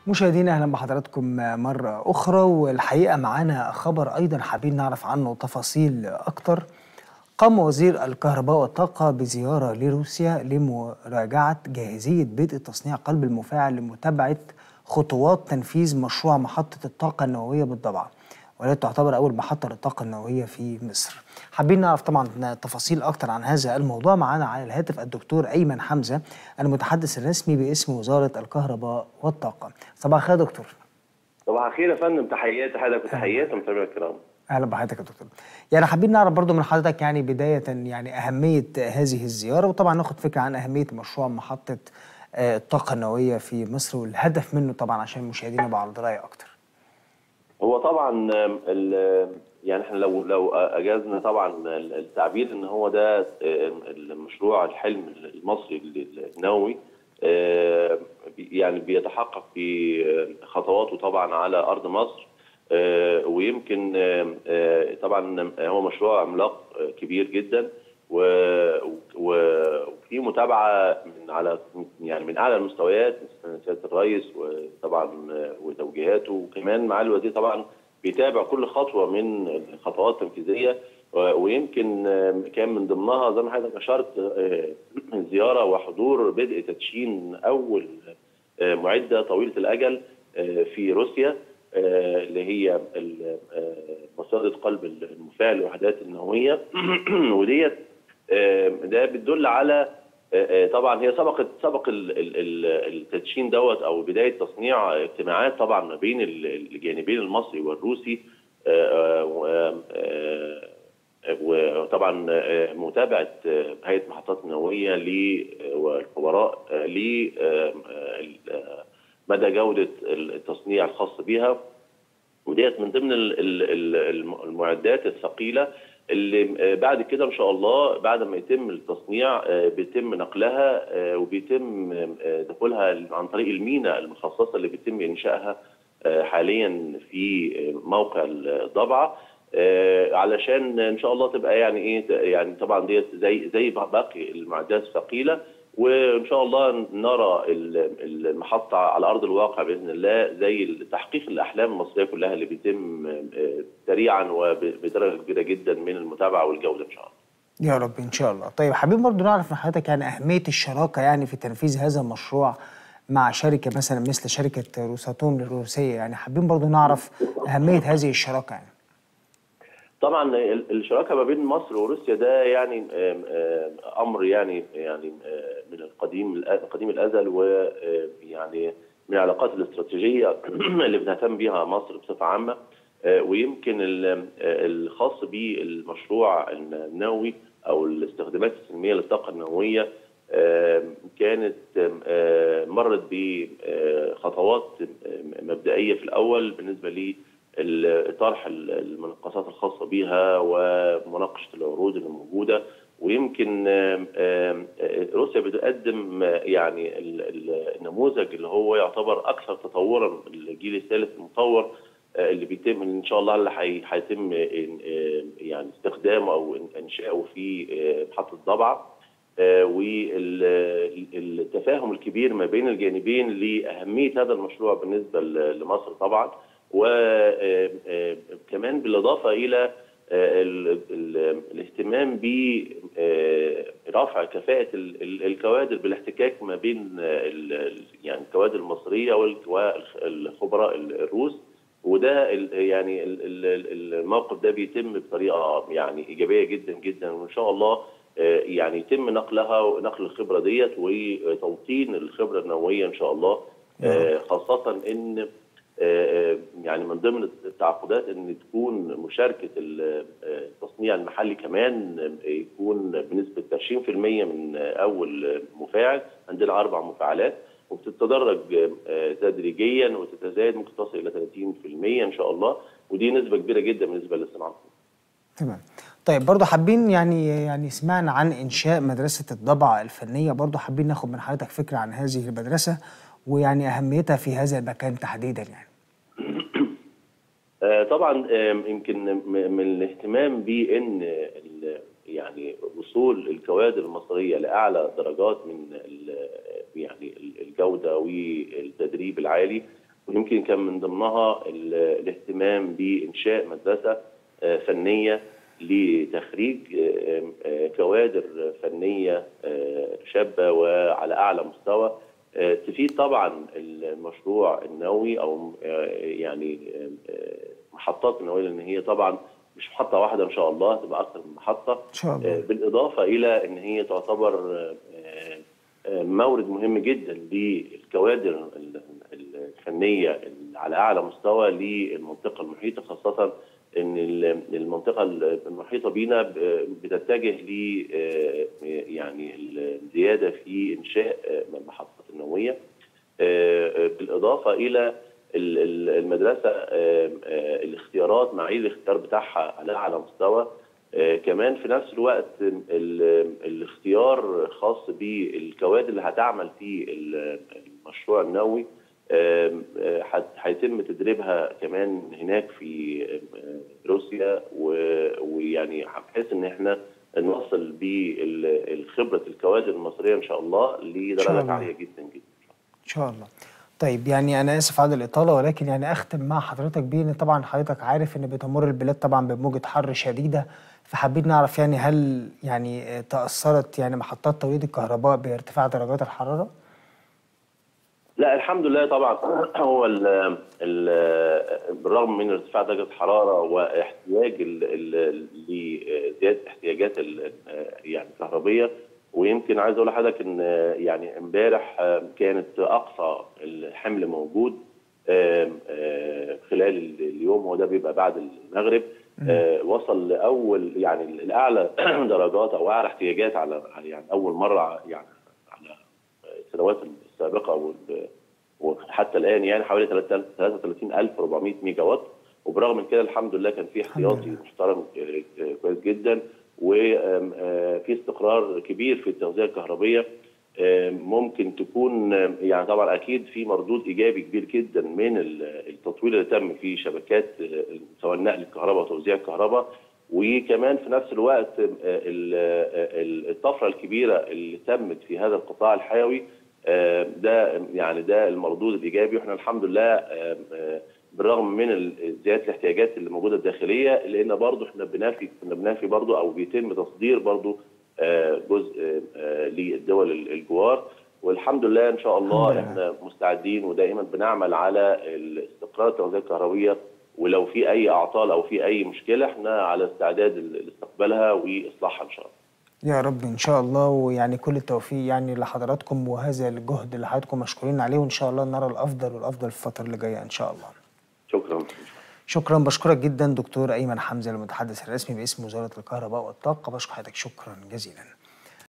مشاهدينا اهلا بحضراتكم مره اخرى والحقيقه معانا خبر ايضا حابين نعرف عنه تفاصيل اكتر قام وزير الكهرباء والطاقه بزياره لروسيا لمراجعه جاهزيه بدء تصنيع قلب المفاعل لمتابعه خطوات تنفيذ مشروع محطه الطاقه النوويه بالضبعه ولا تعتبر اول محطه للطاقه النوويه في مصر حابين نعرف طبعا تفاصيل اكتر عن هذا الموضوع معانا على الهاتف الدكتور ايمن حمزه المتحدث الرسمي باسم وزاره الكهرباء والطاقه صباح الخير يا دكتور صباح الخير يا فندم تحياتي حضرتك وتحياتي متابعي الكرام اهلا بحضرتك يا دكتور يعني حابين نعرف برضو من حضرتك يعني بدايه يعني اهميه هذه الزياره وطبعا ناخد فكره عن اهميه مشروع محطه الطاقه النوويه في مصر والهدف منه طبعا عشان المشاهدين يبقوا على درايه اكتر هو طبعا يعني احنا لو لو اجازنا طبعا التعبير ان هو ده المشروع الحلم المصري النووي يعني بيتحقق في خطواته طبعا على ارض مصر ويمكن طبعا هو مشروع عملاق كبير جدا وفي متابعه من على يعني من اعلى المستويات سياده الرئيس وطبعا وتوجيهاته وكمان معالي الوزير طبعا بيتابع كل خطوه من الخطوات التنفيذيه ويمكن كان من ضمنها زي ما حضرتك اشرت زياره وحضور بدء تدشين اول معده طويله الاجل في روسيا اللي هي مصادة قلب المفاعل الوحدات النوويه وديت ده بتدل على طبعا هي سبقت سبق التدشين دوت او بدايه تصنيع اجتماعات طبعا ما بين الجانبين المصري والروسي وطبعا متابعه هيئه محطات النوويه والخبراء ل مدى جوده التصنيع الخاص بها وديت من ضمن المعدات الثقيله اللي بعد كده ان شاء الله بعد ما يتم التصنيع بيتم نقلها وبيتم دخولها عن طريق المينا المخصصه اللي بيتم انشائها حاليا في موقع الضبعه علشان ان شاء الله تبقى يعني ايه يعني طبعا ديت زي زي باقي المعدات الثقيله وان شاء الله نرى المحطه على ارض الواقع باذن الله زي تحقيق الاحلام المصريه كلها اللي بيتم سريعا وبدرجه كبيره جدا من المتابعه والجوده ان شاء الله. يا رب ان شاء الله. طيب حابين برضو نعرف من حضرتك يعني اهميه الشراكه يعني في تنفيذ هذا المشروع مع شركه مثلا مثل شركه روساتوم الروسيه يعني حابين برضو نعرف اهميه هذه الشراكه يعني. طبعا الشراكه ما بين مصر وروسيا ده يعني امر يعني يعني من القديم قديم الازل ويعني من العلاقات الاستراتيجيه اللي بتهتم بها مصر بصفه عامه ويمكن الخاص بالمشروع النووي او الاستخدامات السلميه للطاقه النوويه كانت مرت بخطوات مبدئيه في الاول بالنسبه لي طرح المنقصات الخاصه بها ومناقشه العروض اللي موجوده ويمكن روسيا بتقدم يعني النموذج اللي هو يعتبر اكثر تطورا الجيل الثالث المطور اللي بيتم ان شاء الله اللي هيتم يعني استخدامه او انشائه في محطه ضبعه والتفاهم الكبير ما بين الجانبين لاهميه هذا المشروع بالنسبه لمصر طبعا وكمان بالاضافه الى الاهتمام برفع كفاءه الكوادر بالاحتكاك ما بين يعني الكوادر المصريه والخبراء الروس وده يعني الموقف ده بيتم بطريقه يعني ايجابيه جدا جدا وان شاء الله يعني يتم نقلها ونقل الخبره ديت وتوطين الخبره النوويه ان شاء الله خاصه ان يعني من ضمن التعاقدات ان تكون مشاركه التصنيع المحلي كمان يكون بنسبه 20% من اول مفاعل عندنا اربع مفاعلات وبتتدرج تدريجيا وتتزايد ممكن تصل الى 30% ان شاء الله ودي نسبه كبيره جدا بالنسبه للصناعه تمام طيب برضه حابين يعني يعني سمعنا عن انشاء مدرسه الضبعه الفنيه برضه حابين ناخد من حضرتك فكره عن هذه المدرسه ويعني اهميتها في هذا المكان تحديدا يعني طبعا يمكن من الاهتمام بان يعني وصول الكوادر المصريه لاعلى درجات من يعني الجوده والتدريب العالي ويمكن كان من ضمنها ال- الاهتمام بانشاء مدرسه آه، فنيه لتخريج آه، آه، كوادر فنيه آه، شابه وعلى اعلى مستوى آه، تفيد طبعا المشروع النووي او آه، يعني آه، محطات النوويه لان هي طبعا مش محطه واحده ان شاء الله تبقى اكثر من محطه ان شاء آه، الله بالاضافه الى ان هي تعتبر آه، آه، آه، مورد مهم جدا للكوادر ال- ال- الفنيه ال- على اعلى مستوى للمنطقه المحيطه خاصه ان ال- المنطقه المحيطه بينا ب- بتتجه ل آه، يعني الزياده في انشاء آه، المحطات النوويه آه، آه، بالاضافه الى ال- ال- المدرسه آه، آه، الاختيارات معايير الاختيار بتاعها على اعلى مستوى آه، كمان في نفس الوقت ال- الاختيار خاص بالكوادر اللي هتعمل في ال- المشروع النووي آم، آه، هت- هيتم تدريبها كمان هناك في آم، روسيا و- ويعني بحيث ان احنا نوصل بالخبره الكوادر المصريه ان شاء الله شاء لدرجات الله. عاليه جدا جدا ان شاء الله طيب يعني انا اسف على الاطاله ولكن يعني اختم مع حضرتك بيه ان طبعا حضرتك عارف ان بتمر البلاد طبعا بموجه حر شديده فحبيت نعرف يعني هل يعني آه، تاثرت يعني محطات توليد الكهرباء بارتفاع درجات الحراره؟ لا الحمد لله طبعا هو ال ال بالرغم من ارتفاع درجه الحراره واحتياج ال- ال- لزياده احتياجات ال- يعني الكهربيه ويمكن عايز اقول لحضرتك ان يعني امبارح كانت اقصى الحمل موجود آم، آه، خلال اليوم وده بيبقى بعد المغرب آه، وصل لاول يعني الاعلى درجات او اعلى احتياجات على يعني اول مره يعني على السنوات السابقه وال- وحتى الان يعني حوالي 33400 ميجا وات وبرغم من كده الحمد لله كان في احتياطي لله. محترم آه، آه، كويس جدا وفي استقرار كبير في التغذيه الكهربيه آه، ممكن تكون آه، يعني طبعا اكيد في مردود ايجابي كبير جدا من ال- التطوير اللي تم في شبكات آه، سواء نقل الكهرباء وتوزيع الكهرباء وكمان في نفس الوقت آه، ال- آه، الطفره الكبيره اللي تمت في هذا القطاع الحيوي آه، ده يعني ده المردود الايجابي واحنا الحمد لله آه، آه، بالرغم من ال- زياده الاحتياجات اللي موجوده الداخليه لان برضه احنا بنافي كنا بنافي برضه او بيتم تصدير برضه آه، جزء آه، للدول ال- الجوار والحمد لله ان شاء الله الحمد لله. احنا مستعدين ودائما بنعمل على الاستقرار التغذيه الكهربيه ولو في اي اعطال او في اي مشكله احنا على استعداد ل- لاستقبالها واصلاحها ان شاء الله. يا رب ان شاء الله ويعني كل التوفيق يعني لحضراتكم وهذا الجهد اللي حضراتكم مشكورين عليه وان شاء الله نرى الافضل والافضل في الفتره اللي جايه ان شاء الله. شكرا. شكرا بشكرك جدا دكتور ايمن حمزه المتحدث الرسمي باسم وزاره الكهرباء والطاقه بشكر حضرتك شكرا جزيلا.